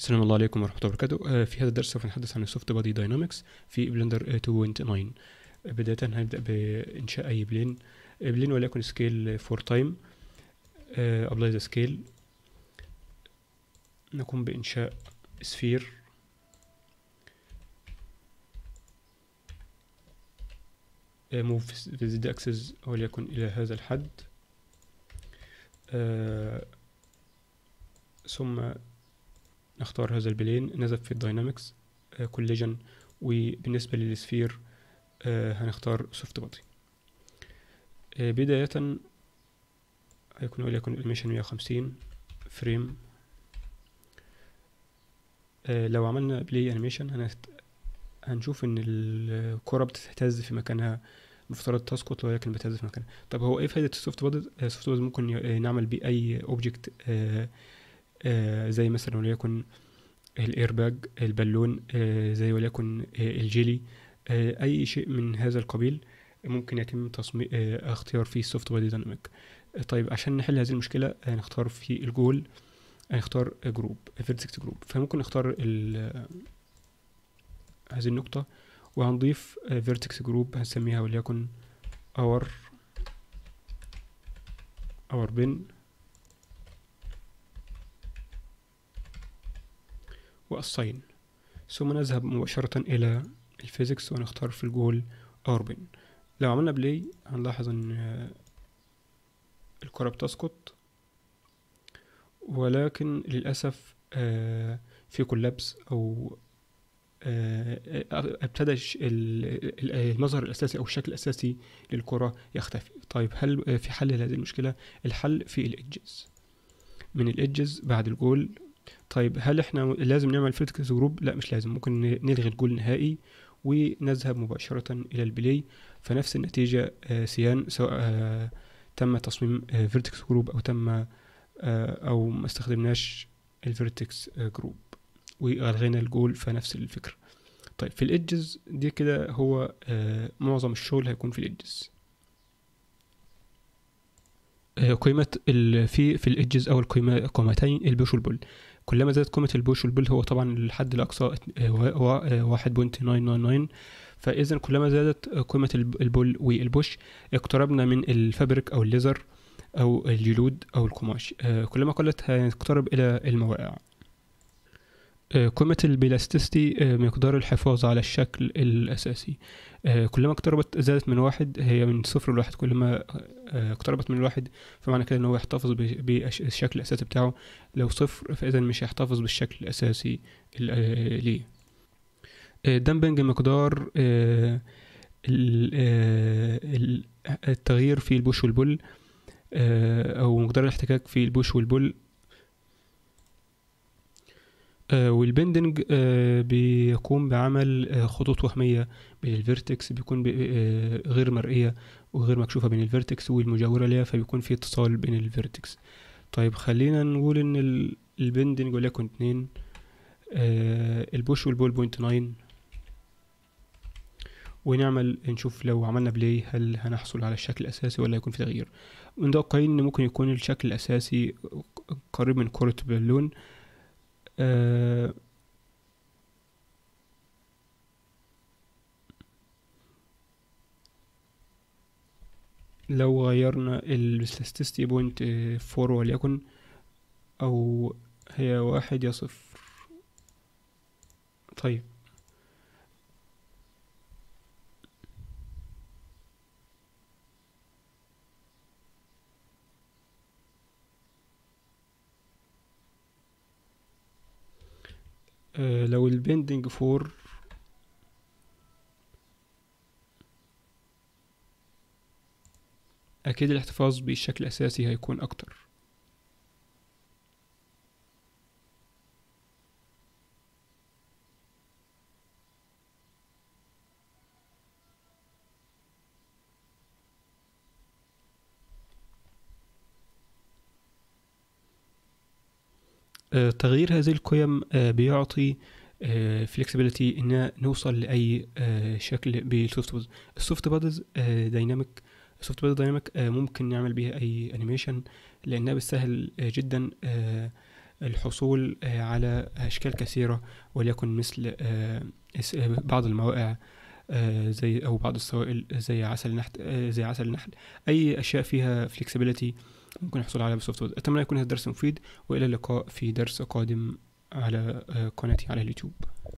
السلام الله عليكم ورحمة الله وبركاته آه، في هذا الدرس سوف نتحدث عن السوفت بادي داينامكس في بلندر 2.9 بداية هنبدأ بإنشاء أي بلين آه، بلين وليكن سكيل فور تايم أبلاي ذا سكيل نقوم بإنشاء سفير موف فيزيد اكسس وليكن إلى هذا الحد آه، ثم نختار هذا البلين نذهب في الداينامكس كوليجن وبالنسبة للسفير آه، هنختار سوفت بادي بداية هيكون وليكن الميشن 150 فريم آه، لو عملنا بلاي انيميشن هنت... هنشوف ان الكرة بتهتز في مكانها المفترض تسقط ولكن بتهتز في مكانها طب هو ايه فايدة السوفت بادي السوفت بادي ممكن ي- نعمل بيه اي اوبجكت زي مثلا وليكن الايرباج البالون آه، زي وليكن آه، الجيلي آه، اي شيء من هذا القبيل ممكن يتم تصميم اختيار فيه السوفت بادي دايناميك طيب عشان نحل هذه المشكله آه، نختار في الجول هنختار جروب فيرتكس جروب فممكن نختار ال- هذه النقطه وهنضيف فيرتكس جروب هنسميها وليكن اور اور بن والصين ثم نذهب مباشرة إلى الفيزيكس ونختار في الجول أوربن لو عملنا بلاي هنلاحظ إن آه، الكرة بتسقط ولكن للأسف آه، في كولابس أو آه، آه، ابتدى الش- ال- ال- المظهر الأساسي أو الشكل الأساسي للكرة يختفي طيب هل آه، في حل لهذه المشكلة؟ الحل في الإدجز من الإدجز بعد الجول طيب هل احنا لازم نعمل فيرتكس جروب لا مش لازم ممكن ن- نلغي الجول نهائي ونذهب مباشرة إلى البلاي فنفس النتيجة آه، سيان سواء آه، تم تصميم فيرتكس جروب أو تم آه، أو ما استخدمناش الفيرتكس جروب وألغينا الجول فنفس الفكرة طيب في الإدجز دي كده هو آه، معظم الشغل هيكون في الإدجز آه، قيمة ال- في في الإدجز أو القيمة قيمتين البوش والبول كلما زادت قيمة البوش والبول هو طبعا الحد الأقصى واحد بوينت ناين ناين ناين فإذا كلما زادت قيمة الب- البول والبوش اقتربنا من الفابريك أو الليزر أو الجلود أو القماش آه، كلما قلت هنقترب إلى المواقع آه، قيمة البلاستيستي آه، مقدار الحفاظ على الشكل الأساسي آه، كلما اقتربت زادت من واحد هي من صفر لواحد كلما آه، اقتربت من الواحد فمعنى كده ان هو يحتفظ ب- بالشكل الاساسي بتاعه لو صفر فاذا مش هيحتفظ بالشكل الاساسي ال- آه، ليه آه، دمبنج مقدار آه، ال- آه، ال- التغيير في البوش والبول آه، او مقدار الاحتكاك في البوش والبول آه، والبندنج آه، بيقوم بعمل آه، خطوط وهمية بين الفيرتكس بيكون بي- آه، غير مرئية وغير مكشوفة بين الفيرتكس والمجاورة ليها فبيكون في اتصال بين الفيرتكس طيب خلينا نقول ان ال- البندنج وليكن اتنين آه، البوش والبول بوينت ناين ونعمل نشوف لو عملنا بلاي هل هنحصل على الشكل الأساسي ولا يكون في تغيير متوقعين ان ممكن يكون الشكل الأساسي قريب من كرة بالون آه، لو غيرنا الستاتستي بوينت فور وليكن او هي واحد يا صفر طيب آه، لو البندنج فور اكيد الاحتفاظ بالشكل الاساسي هيكون اكتر آه، تغيير هذه القيم آه، بيعطي فليكسبيليتي ان نوصل لاي آه، شكل بالسوفت بودز السوفت بودز دايناميك السوفت بودز دايناميك ممكن نعمل بيها اي انيميشن لانها بتسهل آه، جدا آه، الحصول آه، على اشكال كثيره وليكن مثل آه، اس- آه، بعض المواقع آه، زي او بعض السوائل زي عسل النحل آه، زي عسل النحل اي اشياء فيها فليكسبيليتي ممكن الحصول عليها بالسوفت وير اتمنى يكون هذا الدرس مفيد والى اللقاء في درس قادم على آه، قناتي على اليوتيوب